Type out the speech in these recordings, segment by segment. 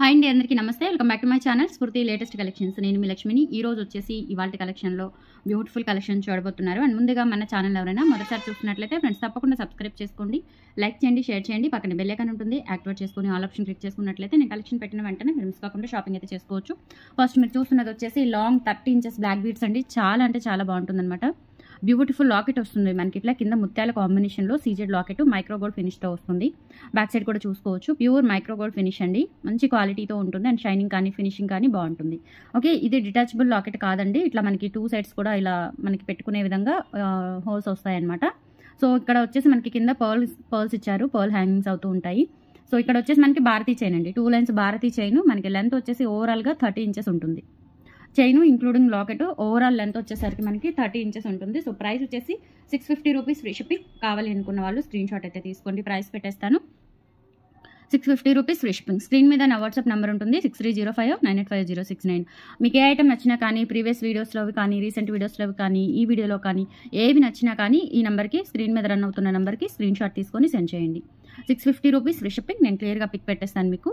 hi అండి అందరికీ నమస్తే welcome back to my channel Spoorthi latest collections నేను మీ లక్ష్మిని ఈ రోజు వచ్చేసి ఇవాళ కలెక్షన్లో బ్యూటిఫుల్ కలెక్షన్ చూడబోతున్నారు అండ్ ముందుగా మన ఛానల్ ఎవరైనా మొదటిసారి చూస్తున్నట్లయితే ఫ్రెండ్స్ తప్పకుండా సబ్స్క్రైబ్ చేసుకోండి లైక్ చేయండి షేర్ చేయండి పక్కన బెల్ ఐకాన్ ఉంటుంది యాక్టివేట్ చేసుకుని ఆల్ ఆప్షన్ క్లిక్ చేసుకున్నట్లయితే నేను కలెక్షన్ పెట్టిన వెంటనే మీరు మిస్ కాకుండా షాపింగ్ అయితే చేసుకోవచ్చు ఫస్ట్ మీరు చూస్తున్నది వచ్చేసి long thirty inches black beads అండి చాలా అంటే చాలా బాగుంటుందన్నమాట బ్యూటిఫుల్ లాకెట్ వస్తుంది మనకి ఇట్లా కింద ముత్యాల కాంబినేషన్లో సీజెడ్ లాకెట్ మైక్రో గోల్డ్ ఫినిష్తో వస్తుంది బ్యాక్ సైడ్ కూడా చూసుకోవచ్చు ప్యూర్ మైక్రో గోల్డ్ ఫినిష్ అండి మంచి క్వాలిటీతో ఉంటుంది అండ్ షైనింగ్ కానీ ఫినిషింగ్ కానీ బాగుంటుంది ఓకే ఇది డిటాచబుల్ లాకెట్ కాదండి ఇట్లా మనకి టూ సైడ్స్ కూడా ఇలా మనకి పెట్టుకునే విధంగా హోల్స్ వస్తాయన్నమాట సో ఇక్కడ వచ్చేసి మనకి కింద పర్ల్స్ పర్ల్స్ ఇచ్చారు పర్ల్ హ్యాంగింగ్స్ అవుతూ ఉంటాయి సో ఇక్కడ వచ్చేసి మనకి భారతీ చైన్ అండి టూ లైన్స్ భారతీ చైన్ మనకి లెంత్ వచ్చేసి ఓవరాల్గా థర్టీ ఇంచెస్ ఉంటుంది chain including locket overall length వచ్చేసరికి మనకి థర్టీ ఇంచెస్ ఉంటుంది సో ప్రైస్ వచ్చేసి six fifty rupees free shipping కావాలి అనుకున్న వాళ్ళు స్క్రీన్ షాట్ అయితే తీసుకోండి ప్రైస్ పెట్టేస్తాను six fifty rupees free shipping screen మీద నా వాట్సాప్ నెంబర్ ఉంటుంది six three zero five nine eight five zero six nine మీకు ఏ ఐటమ్ నచ్చినా కానీ ప్రీవియస్ వీడియోస్లో కానీ రీసెంట్ వీడియోస్లో కానీ ఈ వీడియోలో కానీ ఏవి నచ్చినా కానీ ఈ నెంబర్కి స్క్రీన్ మీద రన్ అవుతున్న నెంబర్కి స్క్రీన్ షాట్ తీసుకొని సెండ్ చేయండి six fifty rupees free shipping నేను క్లియర్గా పిక్ పెట్టేస్తాను మీకు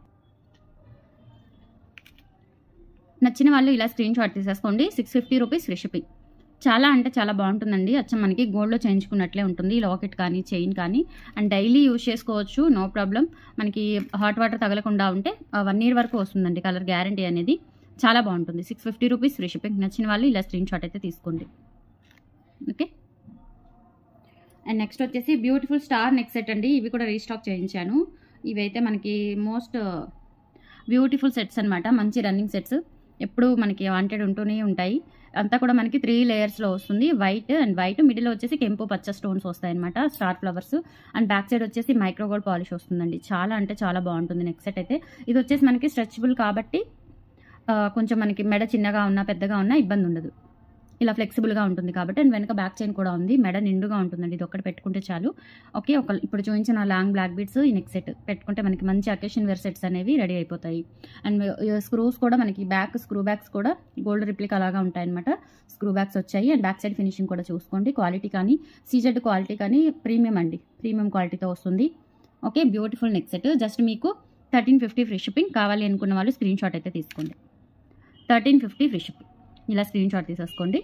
నచ్చిన వాళ్ళు ఇలా స్క్రీన్ షాట్ తీసేసుకోండి six fifty rupees free shipping చాలా అంటే చాలా బాగుంటుందండి అచ్చం మనకి గోల్డ్లో చేయించుకున్నట్లే ఉంటుంది లాకెట్ కానీ చైన్ కానీ అండ్ డైలీ యూజ్ చేసుకోవచ్చు నో ప్రాబ్లం మనకి హాట్ వాటర్ తగలకుండా ఉంటే వన్ ఇయర్ వరకు వస్తుందండి కలర్ గ్యారంటీ అనేది చాలా బాగుంటుంది six fifty rupees free shipping నచ్చిన వాళ్ళు ఇలా స్క్రీన్ షాట్ అయితే తీసుకోండి ఓకే అండ్ నెక్స్ట్ వచ్చేసి బ్యూటిఫుల్ స్టార్ నెక్ సెట్ అండి ఇవి కూడా రీస్టాక్ చేయించాను ఇవైతే మనకి మోస్ట్ బ్యూటిఫుల్ సెట్స్ అనమాట మంచి రన్నింగ్ సెట్స్ ఎప్పుడు మనకి వాంటెడ్ ఉంటూనే ఉంటాయి అంతా కూడా మనకి త్రీ లేయర్స్లో వస్తుంది వైట్ అండ్ వైట్ మిడిల్లో వచ్చేసి కెంపు పచ్చ స్టోన్స్ వస్తాయి అనమాట star flowers and back side వచ్చేసి మైక్రోగోల్డ్ పాలిష్ వస్తుందండి చాలా అంటే చాలా బాగుంటుంది నెక్స్ట్ సెట్ అయితే ఇది వచ్చేసి మనకి స్ట్రెచబుల్ కాబట్టి కొంచెం మనకి మెడ చిన్నగా ఉన్నా పెద్దగా ఉన్నా ఇబ్బంది ఉండదు ఇలా ఫ్లెక్సిబుల్గా ఉంటుంది కాబట్టి అండ్ వెనక బ్యాక్ చైన్ కూడా ఉంది మెడ నిండుగా ఉంటుందండి ఇది ఒక్కటి పెట్టుకుంటే చాలు ఓకే ఒక ఇప్పుడు చూపించిన లాంగ్ బ్లాక్ బీడ్స్ ఈ నెక్ సెట్ పెట్టుకుంటే మనకి మంచి అకేషన్ వేర్ సెట్స్ అనేవి రెడీ అయిపోతాయి అండ్ స్క్రూస్ కూడా మనకి బ్యాక్ స్క్రూ బ్యాక్స్ కూడా గోల్డ్ రిప్లిక్ అలాగా ఉంటాయన్నమాట స్క్రూ బ్యాక్స్ వచ్చాయి అండ్ బ్యాక్ సైడ్ ఫినిషింగ్ కూడా చూసుకోండి క్వాలిటీ కానీ సీజెడ్ క్వాలిటీ కానీ ప్రీమియం అండి ప్రీమియం క్వాలిటీతో వస్తుంది okay beautiful neck set just మీకు థర్టీన్ ఫిఫ్టీ ఫ్రీ షిప్పింగ్ కావాలి అనుకున్న వాళ్ళు స్క్రీన్ షాట్ అయితే తీసుకోండి థర్టీన్ ఫిఫ్టీ ఫ్రీ షిప్పింగ్ ఇలా స్క్రీన్ షాట్ తీసేసుకోండి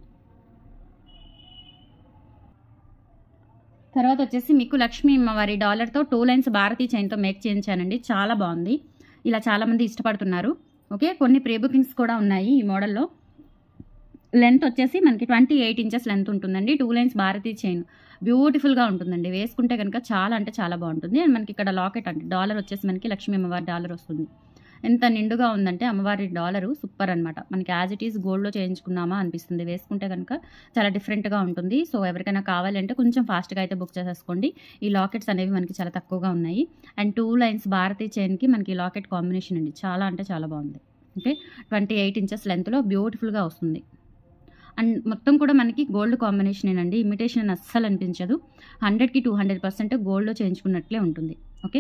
తర్వాత వచ్చేసి మీకు లక్ష్మీ అమ్మవారి డాలర్తో టూ లైన్స్ భారతీ చైన్తో మేక్ చేయించానండి చాలా బాగుంది ఇలా చాలామంది ఇష్టపడుతున్నారు ఓకే కొన్ని ప్రీ బుకింగ్స్ కూడా ఉన్నాయి ఈ మోడల్లో లెంత్ వచ్చేసి మనకి ట్వంటీ ఎయిట్ ఇంచెస్ లెంత్ ఉంటుందండి టూ లైన్స్ భారతీ చైన్ బ్యూటిఫుల్గా ఉంటుందండి వేసుకుంటే కనుక చాలా అంటే చాలా బాగుంటుంది అండ్ మనకి ఇక్కడ లాకెట్ అంటే డాలర్ వచ్చేసి మనకి లక్ష్మీ అమ్మవారి డాలర్ వస్తుంది ఎంత నిండుగా ఉందంటే అమ్మవారి డాలరు సూపర్ అనమాట మనకి యాజ్ ఇట్ ఈస్ గోల్డ్లో చేయించుకున్నామా అనిపిస్తుంది వేసుకుంటే కనుక చాలా డిఫరెంట్గా ఉంటుంది సో ఎవరికైనా కావాలంటే కొంచెం ఫాస్ట్గా అయితే బుక్ చేసేసుకోండి ఈ లాకెట్స్ అనేవి మనకి చాలా తక్కువగా ఉన్నాయి అండ్ టూ లైన్స్ భారతీ చైన్కి మనకి లాకెట్ కాంబినేషన్ అండి చాలా అంటే చాలా బాగుంది ఓకే ట్వంటీ ఎయిట్ ఇంచెస్ లెంత్లో బ్యూటిఫుల్గా వస్తుంది అండ్ మొత్తం కూడా మనకి గోల్డ్ కాంబినేషన్ అండి ఇమిటేషన్ అస్సలు అనిపించదు హండ్రెడ్కి టూ హండ్రెడ్ పర్సెంట్ గోల్డ్లో చేయించుకున్నట్లే ఉంటుంది okay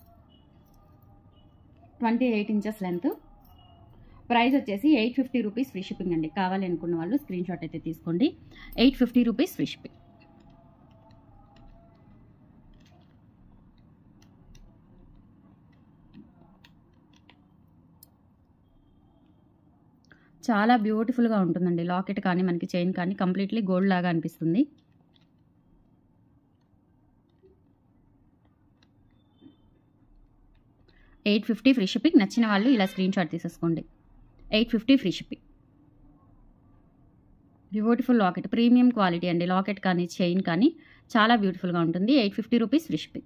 twenty eight inches length price వచ్చేసి eight fifty rupees free shipping అండి కావాలి అనుకున్న వాళ్ళు స్క్రీన్ షాట్ అయితే తీసుకోండి eight fifty rupees free shipping చాలా బ్యూటిఫుల్గా ఉంటుందండి లాకెట్ కానీ మనకి చైన్ కానీ కంప్లీట్లీ గోల్డ్ లాగా అనిపిస్తుంది ఎయిట్ ఫిఫ్టీ ఫ్రీ షిప్పింగ్ నచ్చిన వాళ్ళు ఇలా స్క్రీన్ షాట్ తీసేసుకోండి eight fifty free shipping beautiful locket premium quality అండి లాకెట్ కానీ చైన్ కానీ చాలా బ్యూటిఫుల్గా ఉంటుంది eight fifty rupees free shipping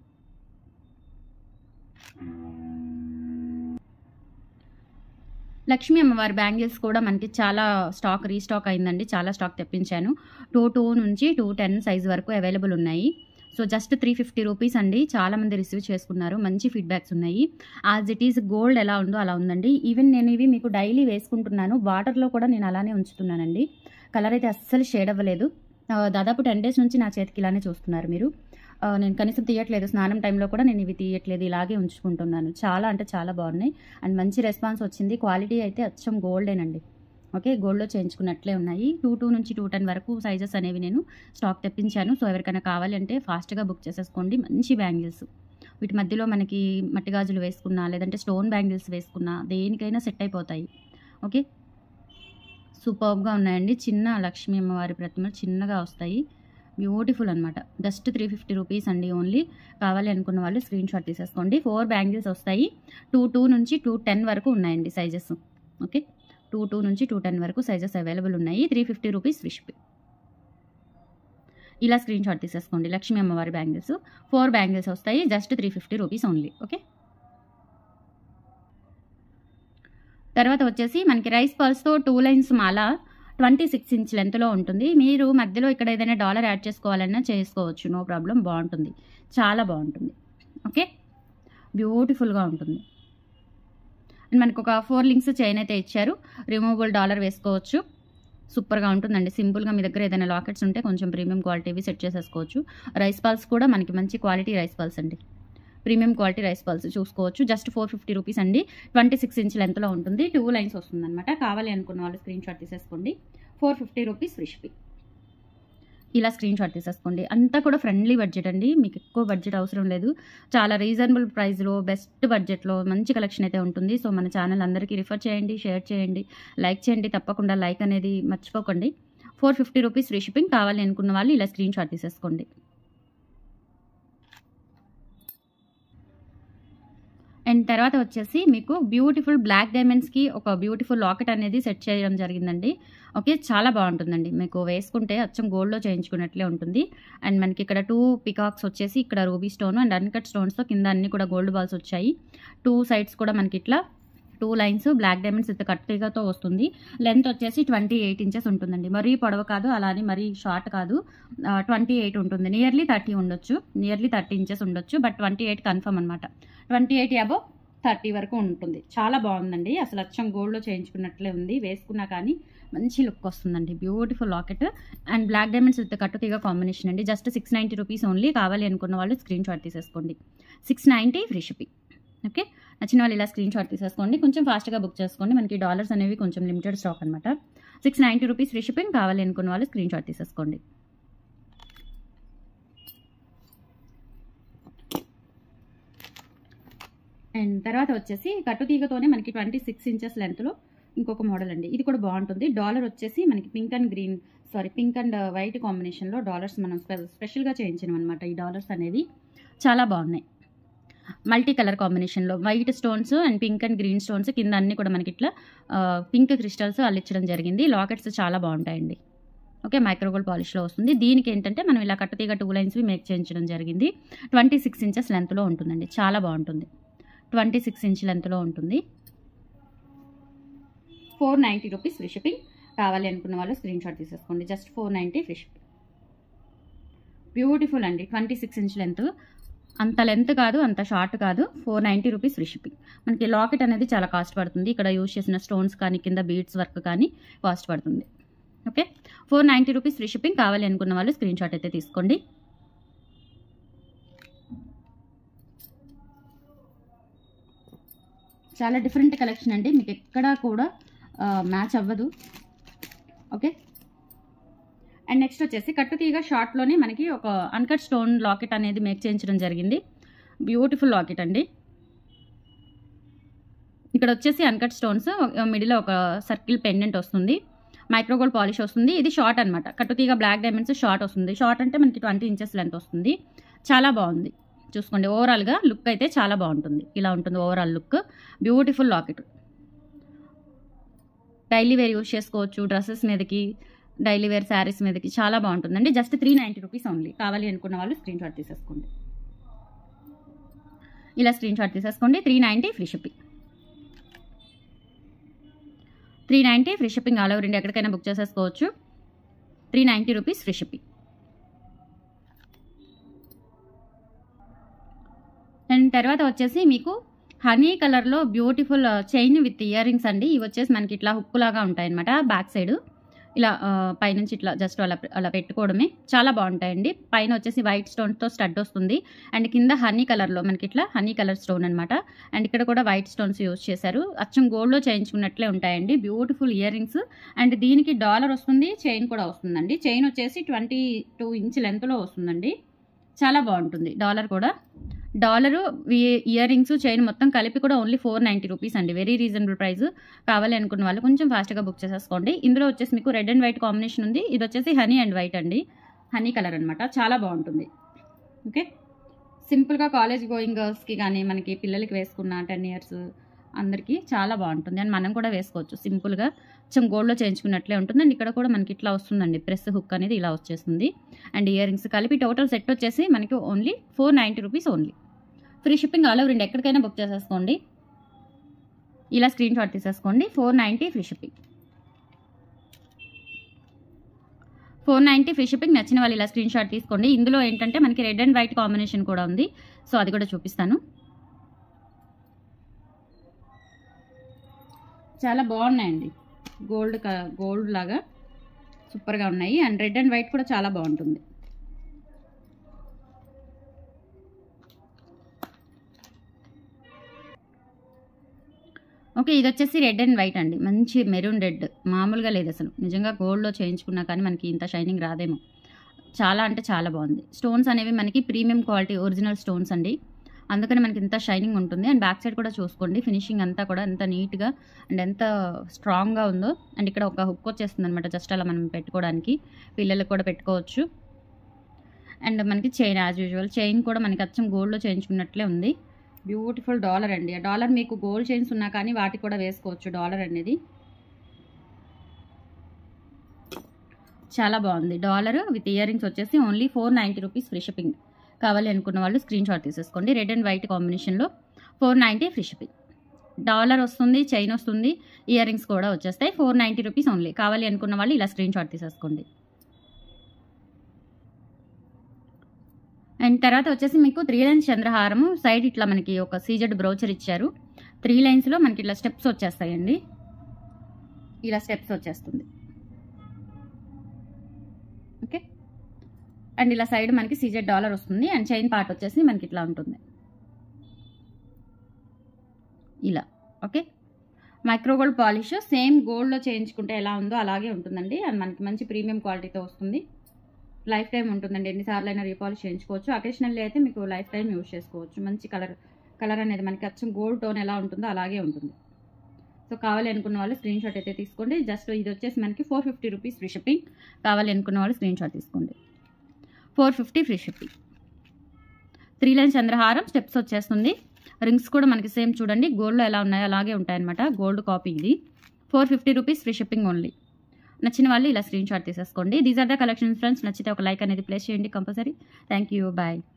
Lakshmi అమ్మవారి బ్యాంగిల్స్ కూడా మనకి చాలా స్టాక్ రీస్టాక్ అయిందండి చాలా స్టాక్ తెప్పించాను టూ టూ నుంచి టూ టెన్ సైజ్ వరకు అవైలబుల్ ఉన్నాయి so just three fifty rupees అండి చాలామంది రిసీవ్ చేసుకున్నారు మంచి ఫీడ్బ్యాక్స్ ఉన్నాయి యాజ్ ఇట్ ఈస్ గోల్డ్ ఎలా ఉందో అలా ఉందండి ఈవెన్ నేను ఇవి మీకు డైలీ వేసుకుంటున్నాను వాటర్లో కూడా నేను అలానే ఉంచుతున్నానండి కలర్ అయితే అస్సలు షేడ్ అవ్వలేదు దాదాపు టెన్ డేస్ నుంచి నా చేతికి ఇలానే చూస్తున్నారు మీరు నేను కనీసం తీయట్లేదు స్నానం టైంలో కూడా నేను ఇవి తీయట్లేదు ఇలాగే ఉంచుకుంటున్నాను చాలా అంటే చాలా బాగున్నాయి అండ్ మంచి రెస్పాన్స్ వచ్చింది క్వాలిటీ అయితే అచ్చం గోల్డేనండి ఓకే గోల్డ్లో చేయించుకున్నట్లే ఉన్నాయి టూ టూ నుంచి టూ టెన్ వరకు సైజెస్ అనేవి నేను స్టాక్ తెప్పించాను సో ఎవరికైనా కావాలంటే ఫాస్ట్గా బుక్ చేసేసుకోండి మంచి బ్యాంగిల్స్ వీటి మధ్యలో మనకి మట్టి గాజులు వేసుకున్నా లేదంటే స్టోన్ బ్యాంగిల్స్ వేసుకున్నా దేనికైనా సెట్ అయిపోతాయి ఓకే సూపర్గా ఉన్నాయండి చిన్న లక్ష్మీ అమ్మవారి ప్రతిమలు చిన్నగా వస్తాయి బ్యూటిఫుల్ అనమాట జస్ట్ త్రీ ఫిఫ్టీ రూపీస్ అండి ఓన్లీ కావాలి అనుకున్న వాళ్ళు స్క్రీన్ షాట్ తీసేసుకోండి ఫోర్ బ్యాంగిల్స్ వస్తాయి టూ టూ నుంచి టూ టెన్ వరకు ఉన్నాయండి సైజెస్ ఓకే టూ టూ నుంచి టూ టెన్ వరకు సైజెస్ అవైలబుల్ ఉన్నాయి three fifty rupees free shipping ఇలా స్క్రీన్ షాట్ తీసేసుకోండి లక్ష్మీ అమ్మవారి బ్యాంగిల్స్ ఫోర్ బ్యాంగిల్స్ వస్తాయి just three fifty rupees only okay తర్వాత వచ్చేసి మనకి రైస్ పర్స్తో టూ లైన్స్ మాల ట్వంటీ సిక్స్ ఇంచ్ లెంత్లో ఉంటుంది మీరు మధ్యలో ఇక్కడ ఏదైనా డాలర్ యాడ్ చేసుకోవాలన్నా చేసుకోవచ్చు నో ప్రాబ్లం బాగుంటుంది చాలా బాగుంటుంది ఓకే బ్యూటిఫుల్గా ఉంటుంది అండ్ మనకు ఒక ఫోర్ లింక్స్ చైన్ అయితే ఇచ్చారు రిమూవబుల్ డాలర్ వేసుకోవచ్చు సూపర్గా ఉంటుందండి సింపుల్గా మీ దగ్గర ఏదైనా లాకెట్స్ ఉంటే కొంచెం ప్రీమియం క్వాలిటీవి సెట్ చేసేసుకోవచ్చు రైస్ పల్స్ కూడా మనకి మంచి క్వాలిటీ రైస్ పల్స్ అండి ప్రీమియం క్వాలిటీ రైస్ పల్స్ చూసుకోవచ్చు జస్ట్ ఫోర్ ఫిఫ్టీ రూపీస్ అండి ట్వంటీ సిక్స్ ఇంచ్ లెంత్లో ఉంటుంది టూ లైన్స్ వస్తుంది అనమాట కావాలి అనుకున్న వాళ్ళు స్క్రీన్ షాట్ తీసేసుకోండి four fifty rupees free shipping ఇలా స్క్రీన్ షాట్ తీసేసుకోండి అంతా కూడా ఫ్రెండ్లీ బడ్జెట్ అండి మీకు ఎక్కువ బడ్జెట్ అవసరం లేదు చాలా రీజనబుల్ ప్రైస్లో బెస్ట్ బడ్జెట్లో మంచి కలెక్షన్ అయితే ఉంటుంది సో మన ఛానల్ అందరికీ రిఫర్ చేయండి షేర్ చేయండి లైక్ చేయండి తప్పకుండా లైక్ అనేది మర్చిపోకండి four fifty rupees free shipping కావాలి అనుకున్న వాళ్ళు ఇలా స్క్రీన్ షాట్ తీసేసుకోండి అండ్ తర్వాత వచ్చేసి మీకు బ్యూటిఫుల్ బ్లాక్ డైమండ్స్కి ఒక బ్యూటిఫుల్ లాకెట్ అనేది సెట్ చేయడం జరిగిందండి ఓకే చాలా బాగుంటుందండి మీకు వేసుకుంటే అచ్చం గోల్డ్లో చేయించుకున్నట్లే ఉంటుంది అండ్ మనకి ఇక్కడ టూ పికాక్స్ వచ్చేసి ఇక్కడ రూబీ స్టోన్ అండ్ అన్కట్ స్టోన్స్తో కింద అన్ని కూడా గోల్డ్ బాల్స్ వచ్చాయి టూ సైడ్స్ కూడా మనకి ఇట్లా two lines black diamonds with కట్టిగాతో వస్తుంది లెంత్ వచ్చేసి ట్వంటీ ఎయిట్ ఇంచెస్ ఉంటుందండి మరీ పొడవు కాదు అలానే మరీ షార్ట్ కాదు ట్వంటీ ఎయిట్ ఉంటుంది నియర్లీ థర్టీ ఉండొచ్చు నియర్లీ థర్టీ ఇంచెస్ ఉండొచ్చు బట్ ట్వంటీ ఎయిట్ కన్ఫర్మ్ అనమాట ట్వంటీ ఎయిట్ అబో థర్టీ వరకు ఉంటుంది చాలా బాగుందండి అసలు అచ్చం గోల్డ్లో చేయించుకున్నట్లే ఉంది వేసుకున్నా కానీ మంచి లుక్ వస్తుందండి beautiful locket and black diamonds with కట్టుతీగ కాంబినేషన్ అండి just six ninety rupees only కావాలి అనుకున్న వాళ్ళు స్క్రీన్ షాట్ తీసేసుకోండి six ninety free shipping okay నచ్చిన వాళ్ళు ఇలా స్క్రీన్ షాట్ తీసేసుకోండి కొంచెం ఫాస్ట్గా బుక్ చేసుకోండి మనకి డాలర్స్ అనేవి కొంచెం లిమిటెడ్ స్టాక్ అనమాట six ninety rupees free shipping కావాలి అనుకున్న వాళ్ళు స్క్రీన్ షాట్ తీసేసుకోండి అండ్ తర్వాత వచ్చేసి కట్టుతీగతోనే మనకి ట్వంటీ సిక్స్ ఇంచెస్ లెంత్లో ఇంకొక మోడల్ అండి ఇది కూడా బాగుంటుంది డాలర్ వచ్చేసి మనకి pink and green sorry pink and white కాంబినేషన్లో డాలర్స్ మనం స్పెషల్గా చేయించినాం అనమాట ఈ డాలర్స్ అనేవి చాలా బాగున్నాయి మల్టీ కలర్ కాంబినేషన్లో white stones and pink and green stones కింద అన్ని కూడా మనకి ఇట్లా పింక్ క్రిస్టల్స్ అల్లించడం జరిగింది లాకెట్స్ చాలా బాగుంటాయండి ఓకే మైక్రోగోల్డ్ పాలిష్లో వస్తుంది దీనికి ఏంటంటే మనం ఇలా కట్టతీగ టూ లైన్స్వి మేక్ చేయించడం జరిగింది ట్వంటీ సిక్స్ ఇంచెస్ లెంత్లో ఉంటుందండి చాలా బాగుంటుంది ట్వంటీ సిక్స్ ఇంచ్ లెంత్లో ఉంటుంది four ninety rupees free shipping కావాలి అనుకున్న వాళ్ళు స్క్రీన్ షాట్ తీసేసుకోండి just four ninety free shipping beautiful అండి ట్వంటీ సిక్స్ ఇంచ్ లెంత్ అంత లెంత్ కాదు అంత షార్ట్ కాదు four ninety rupees free shipping మనకి లాకెట్ అనేది చాలా కాస్ట్ పడుతుంది ఇక్కడ యూజ్ చేసిన స్టోన్స్ కానీ కింద బీడ్స్ వర్క్ కానీ కాస్ట్ పడుతుంది okay four ninety rupees free shipping కావాలి అనుకున్న వాళ్ళు స్క్రీన్ షాట్ అయితే తీసుకోండి చాలా డిఫరెంట్ కలెక్షన్ అండి మీకు ఎక్కడా కూడా మ్యాచ్ అవ్వదు ఓకే అండ్ నెక్స్ట్ వచ్చేసి కట్టుతీగ షార్ట్లోనే మనకి ఒక అన్కట్ స్టోన్ లాకెట్ అనేది మేక్ చేయించడం జరిగింది బ్యూటిఫుల్ లాకెట్ అండి ఇక్కడ వచ్చేసి అన్కట్ స్టోన్స్ మిడిల్ ఒక సర్కిల్ పెండెంట్ వస్తుంది మైక్రోగోల్డ్ పాలిష్ వస్తుంది ఇది షార్ట్ అనమాట కట్టుతీగ బ్లాక్ డైమండ్స్ షార్ట్ వస్తుంది షార్ట్ అంటే మనకి ట్వంటీ ఇంచెస్ లెంత్ వస్తుంది చాలా బాగుంది చూసుకోండి ఓవరాల్గా లుక్ అయితే చాలా బాగుంటుంది ఇలా ఉంటుంది overall look beautiful locket daily wear use చేసుకోవచ్చు డ్రెస్సెస్ మీదకి డైలీ వేర్ శారీస్ మీదకి చాలా బాగుంటుందండి just three ninety rupees only కావాలి అనుకున్న వాళ్ళు స్క్రీన్ షాట్ తీసేసుకోండి ఇలా స్క్రీన్ షాట్ తీసేసుకోండి three ninety free shipping three ninety free shipping all over India ఎక్కడికైనా బుక్ చేసేసుకోవచ్చు three ninety rupees free shipping and తర్వాత వచ్చేసి మీకు హనీ కలర్లో beautiful chain with earrings అండి ఇవి వచ్చేసి మనకి ఇట్లా హుక్ లాగా ఉంటాయి అనమాట బ్యాక్ సైడ్ ఇలా పైనుంచి ఇట్లా జస్ట్ అలా అలా పెట్టుకోవడమే చాలా బాగుంటాయండి పైన వచ్చేసి వైట్ స్టోన్తో స్టడ్ వస్తుంది అండ్ కింద హనీ కలర్లో మనకి ఇట్లా హనీ కలర్ స్టోన్ అనమాట అండ్ ఇక్కడ కూడా వైట్ స్టోన్స్ యూజ్ చేశారు అచ్చం గోల్డ్లో చేయించుకున్నట్లే ఉంటాయండి బ్యూటిఫుల్ ఇయర్ రింగ్స్ అండ్ దీనికి డాలర్ వస్తుంది చైన్ కూడా వస్తుందండి చైన్ వచ్చేసి ట్వంటీ టూ ఇంచ్ లెంత్లో వస్తుందండి చాలా బాగుంటుంది డాలర్ కూడా డాలరు ఇయర్ రింగ్స్ చైన్ మొత్తం కలిపి కూడా ఓన్లీ ఫోర్ నైంటీ రూపీస్ అండి వెరీ రీజనబుల్ ప్రైస్ కావాలి అనుకున్న వాళ్ళు కొంచెం ఫాస్ట్గా బుక్ చేసేసుకోండి ఇందులో వచ్చేసి మీకు రెడ్ అండ్ వైట్ కాంబినేషన్ ఉంది ఇది వచ్చేసి హనీ అండ్ వైట్ అండి హనీ కలర్ అనమాట చాలా బాగుంటుంది ఓకే సింపుల్గా కాలేజ్ గోయింగ్ గర్ల్స్కి కానీ మనకి పిల్లలకి వేసుకున్న టెన్ ఇయర్స్ అందరికీ చాలా బాగుంటుంది అండ్ మనం కూడా వేసుకోవచ్చు సింపుల్గా కొంచెం గోల్డ్లో చేయించుకున్నట్లే ఉంటుంది అండ్ ఇక్కడ కూడా మనకి ఇట్లా వస్తుందండి ప్రెస్ హుక్ అనేది ఇలా వచ్చేస్తుంది అండ్ ఇయర్ రింగ్స్ కలిపి టోటల్ సెట్ వచ్చేసి మనకి only four ninety rupees only free shipping all over India ఎక్కడికైనా బుక్ చేసేసుకోండి ఇలా స్క్రీన్ షాట్ తీసేసుకోండి four ninety free shipping four ninety free shipping నచ్చిన వాళ్ళు ఇలా స్క్రీన్ షాట్ తీసుకోండి ఇందులో ఏంటంటే మనకి రెడ్ అండ్ వైట్ కాంబినేషన్ కూడా ఉంది సో అది కూడా చూపిస్తాను చాలా బాగున్నాయండి గోల్డ్ గోల్డ్ లాగా సూపర్గా ఉన్నాయి అండ్ రెడ్ అండ్ వైట్ కూడా చాలా బాగుంటుంది ఓకే ఇది వచ్చేసి రెడ్ అండ్ వైట్ అండి మంచి మెరూన్ రెడ్ మామూలుగా లేదు అసలు నిజంగా గోల్డ్లో చేయించుకున్నా కానీ మనకి ఇంత షైనింగ్ రాదేమో చాలా అంటే చాలా బాగుంది స్టోన్స్ అనేవి మనకి ప్రీమియం క్వాలిటీ ఒరిజినల్ స్టోన్స్ అండి అందుకని మనకి ఇంత షైనింగ్ ఉంటుంది అండ్ బ్యాక్ సైడ్ కూడా చూసుకోండి ఫినిషింగ్ అంతా కూడా ఎంత నీట్గా అండ్ ఎంత స్ట్రాంగ్గా ఉందో అండ్ ఇక్కడ ఒక హుక్ వచ్చేస్తుంది అనమాట జస్ట్ అలా మనం పెట్టుకోవడానికి పిల్లలకు కూడా పెట్టుకోవచ్చు అండ్ మనకి చైన్ యాజ్ యూజువల్ చైన్ కూడా మనకి అచ్చం గోల్డ్లో చేయించుకున్నట్లే ఉంది బ్యూటిఫుల్ డాలర్ అండి ఆ డాలర్ మీకు గోల్డ్ చైన్స్ ఉన్నా కానీ వాటికి కూడా వేసుకోవచ్చు డాలర్ అనేది చాలా బాగుంది డాలర్ విత్ ఇయర్ రింగ్స్ వచ్చేసి only four ninety rupees free shipping కావాలి అనుకున్న వాళ్ళు స్క్రీన్ షాట్ తీసేసుకోండి రెడ్ అండ్ వైట్ కాంబినేషన్లో four ninety free shipping dollar వస్తుంది చైన్ వస్తుంది ఇయర్ రింగ్స్ కూడా వచ్చేస్తాయి ఫోర్ నైంటీ రూపీస్ ఓన్లీ కావాలి అనుకున్న వాళ్ళు ఇలా స్క్రీన్ షాట్ తీసేసుకోండి అండ్ తర్వాత వచ్చేసి మీకు త్రీ లైన్స్ చంద్రహారము సైడ్ ఇట్లా మనకి ఒక సీజెడ్ బ్రౌచర్ ఇచ్చారు త్రీ లైన్స్లో మనకి ఇట్లా స్టెప్స్ వచ్చేస్తాయండి ఇలా స్టెప్స్ వచ్చేస్తుంది ఓకే అండ్ ఇలా సైడ్ మనకి సీజెడ్ డాలర్ వస్తుంది అండ్ చైన్ పార్ట్ వచ్చేసి మనకి ఇట్లా ఉంటుంది ఇలా ఓకే మైక్రోగోల్డ్ పాలిష్ సేమ్ గోల్డ్లో చేయించుకుంటే ఎలా ఉందో అలాగే ఉంటుందండి అండ్ మనకి మంచి ప్రీమియం క్వాలిటీతో వస్తుంది లైఫ్ టైం ఉంటుందండి ఎన్నిసార్లు అయినా రీపాలిష్ చేయించుకోవచ్చు అకేషనల్లీ అయితే మీకు లైఫ్ టైం యూజ్ చేసుకోవచ్చు మంచి కలర్ కలర్ అనేది మనకి అచ్చం గోల్డ్ టోన్ ఎలా ఉంటుందో అలాగే ఉంటుంది సో కావాలి అనుకున్న వాళ్ళు స్క్రీన్ షాట్ అయితే తీసుకోండి జస్ట్ ఇది వచ్చేసి మనకి four fifty rupees free shipping కావాలి అనుకున్న వాళ్ళు స్క్రీన్ షాట్ తీసుకోండి four fifty free shipping three line చంద్రహారం స్టెప్స్ వచ్చేస్తుంది రింగ్స్ కూడా మనకి సేమ్ చూడండి గోల్డ్లో ఎలా ఉన్నాయో అలాగే ఉంటాయన్నమాట గోల్డ్ కాపీ ఇది four fifty rupees free shipping only నచ్చిన వాళ్ళు ఇలా స్క్రీన్ షాట్ తీసేసుకోండి these are the collection friends నచ్చితే ఒక లైక్ అనేది ప్లేస్ చేయండి కంపల్సరీ థ్యాంక్ యూ బాయ్